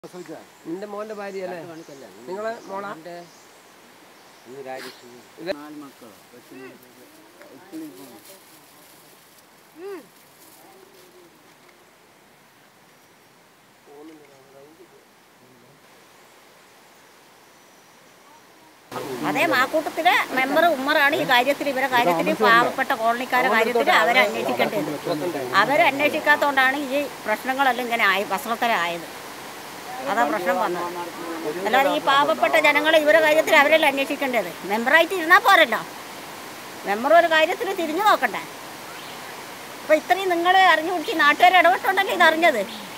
നിന്റെ മോന്റെ ഭാര്യ അല്ലേ നിങ്ങളെ മോളാ ഇത് നാല് മക്കളോ അതേ മാക്കൂട്ടത്തിലെ മെമ്പർ ഉമ്മറാണ് ഈ കാര്യത്തിൽ ഇവരെ കാര്യത്തിൽ പാവപ്പെട്ട കോളനിക്കാരെ കാര്യത്തിൽ അവരെ അന്വേഷിക്കേണ്ടത് അവരെ അന്വേഷിക്കാത്തതുകൊണ്ടാണ് ഈ പ്രശ്നങ്ങളെല്ലാം ഇങ്ങനെ ആയി വസ്ത്രത്തരായത് അതാ പ്രശ്നം വന്നത് അല്ലാതെ ഈ പാവപ്പെട്ട ജനങ്ങളെ ഇവരെ കാര്യത്തിൽ അവരല്ലേ അന്വേഷിക്കേണ്ടത് മെമ്പറായിട്ട് ഇരുന്നാൽ പോരല്ലോ മെമ്പർ ഒരു കാര്യത്തിൽ തിരിഞ്ഞു നോക്കണ്ടേ അപ്പോൾ ഇത്രയും നിങ്ങൾ അറിഞ്ഞു പിടിച്ച് നാട്ടുകാർ ഇടപെട്ടുണ്ടല്ലോ ഇത് അറിഞ്ഞത്